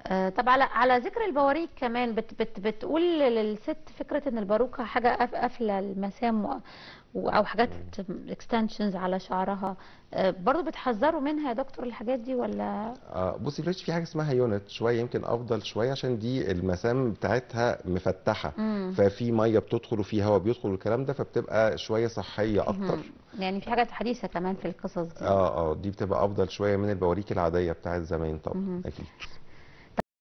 آه، طب على على ذكر البواريك كمان بت بت بتقول للست فكره ان الباروكه حاجه قاف- قافله المسام و- و- او حاجات اكستنشنز على شعرها آه، برضو بتحذروا منها يا دكتور الحاجات دي ولا آه، بصي فلاش في حاجه اسمها يونت شويه يمكن افضل شويه عشان دي المسام بتاعتها مفتحه مم. ففي ميه بتدخل وفي هواء بيدخل والكلام ده فبتبقى شويه صحيه اكتر مهم. يعني في حاجات حديثه كمان في القصص دي اه اه دي بتبقى افضل شويه من البواريك العاديه بتاعت زمان طبعا مهم. اكيد